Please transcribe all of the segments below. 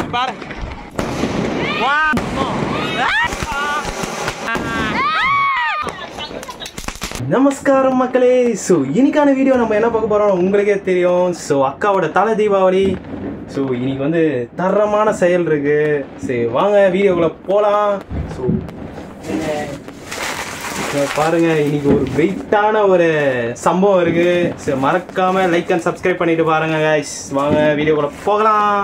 பாரு வா நமஸ்காரம் மக்களே ஸோ இன்னைக்கான வீடியோ நம்ம என்ன பார்க்க போறோம் உங்களுக்கே தெரியும் ஸோ அக்காவோட தலை தீபாவளி ஸோ இன்னைக்கு வந்து தரமான செயல் இருக்கு சரி வாங்க வீடியோக்குள்ள போகலாம் ஸோ பாருங்க இன்னைக்கு ஒரு வெயிட்டான ஒரு சம்பவம் இருக்கு சரி மறக்காம லைக் அண்ட் சப்ஸ்கிரைப் பண்ணிட்டு பாருங்க guys வாங்க வீடியோக்குள்ள போகலாம்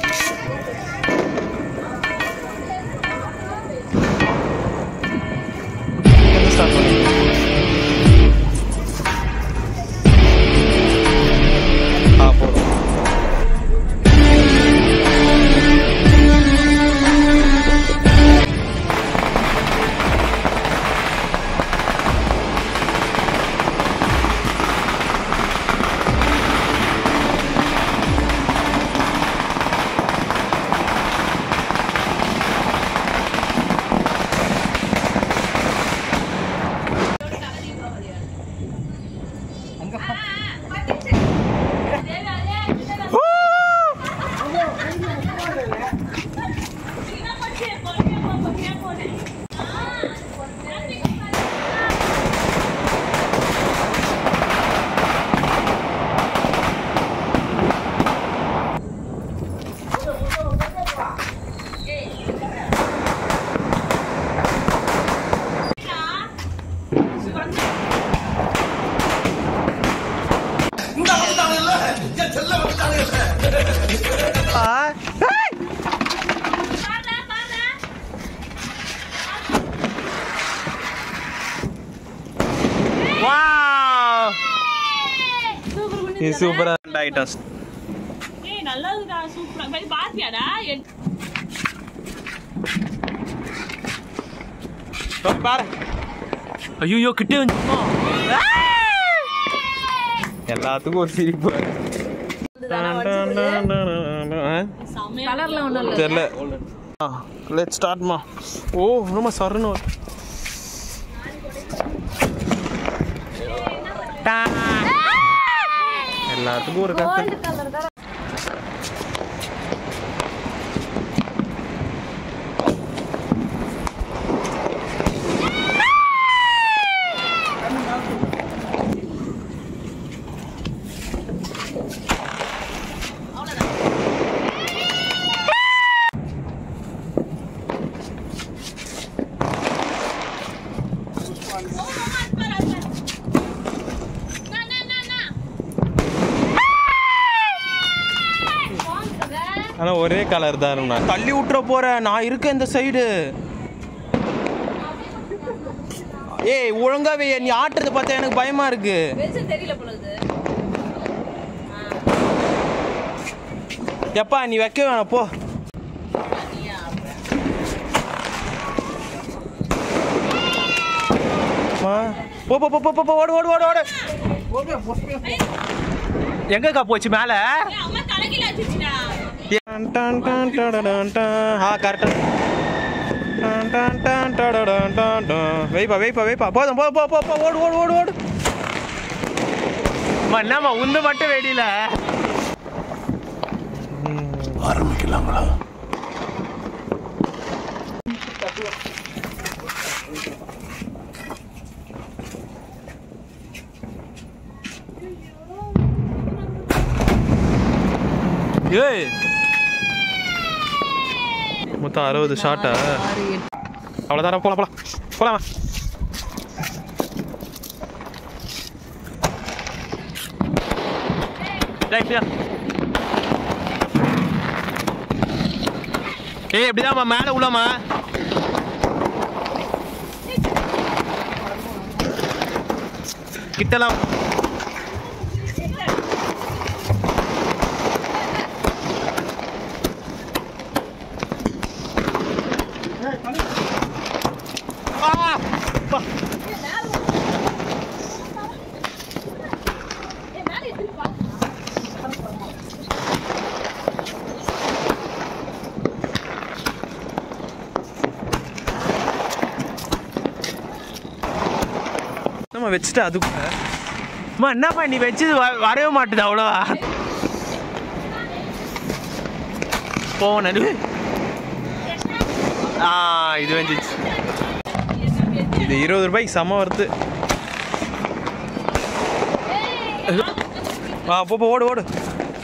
ஸ்டார்ட் பண்ணி ஆ போதும் வாவ் இது சூப்பரா ஐட்டம்ஸ் ஏய் நல்லதுடா சூப்பரா போய் பாத்தியாடா என்- பாரு ஐயோ கிட்டே வந்து எல்லாத்துக்கும் ஒரு சிரிப்பு கலர்ல ஒண்ணும் இல்ல தெரியல லெட் ஸ்டார்ட்மா ஓ ரொம்ப சரணும் எல்லாத்துக்கும் ஒரு கத்து ஆனா ஒரே கலர் தான் இருக்கும் நான் தள்ளி விட்டுற போறேன் நான் இருக்க இந்த சைடு ஏய் ஒழுங்கா வை நீ ஆட்டுறத பார்த்தா எனக்கு பயமா இருக்கு வெளிச்சம் தெரியல போல இது எப்பா நீ வைக்க வேணாம் போ அம்மா, போ போ போ போ போ, போ ஓடு ஓடு ஓடு ஓடு எங்கக்கா போச்சு மேல ஏய், அம்மா தலைகீழ வச்சிருச்சுடா டான் டான் டான் டடடான் டான். ஆ கரெக்டா டான் டான் டான் டடடான் டான் டான். வெய்ப்பா வெய்ப்பா வெய்ப்பா போதும் போ போ போ போ ஓடு ஓடு ஓடு ஓடு அம்மா, என்னம்மா உந்து மட்டும் வெடியில ஆரம்பிக்கலாங்களா ஏய் மொத்தம் அறுபது ஷாட்டா அவ்வளோதான போலாம் போலாம் போலாமா ரைட் ஏய் எப்படிதாம்மா மேலே உள்ளமா கிட்டலாம் ஆ! பா. நம்ம வச்சுட்டு அதுக்குள்ள அம்மா என்னப்பா நீ வச்சது வ- வரவே மாட்டுது அவ்வளோவா போவோம் நடு ஆ இது வந்துச்சு இது இருபது ரூபாய்க்கு செம வருது ஆ போ போ, ஓடு ஓடு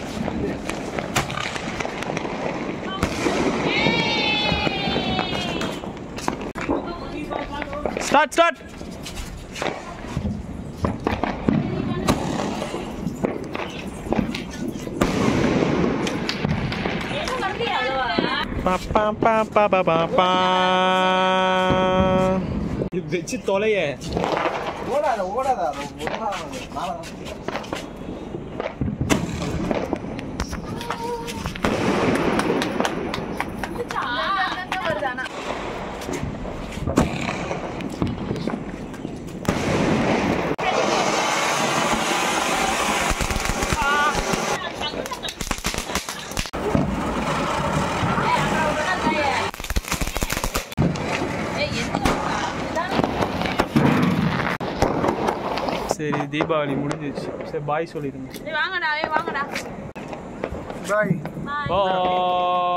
ஸ்டார்ட் ஸ்டார்ட் பா பா பா பா பா பா பா இது வச்சு தொலைய ஓடாத ஓடாத நாளை சரி தீபாவளி முடிஞ்சிச்சு சரி பாய் சொல்லிடுங்க வாங்கடா ஏய் வாங்கடா பாய் பாய்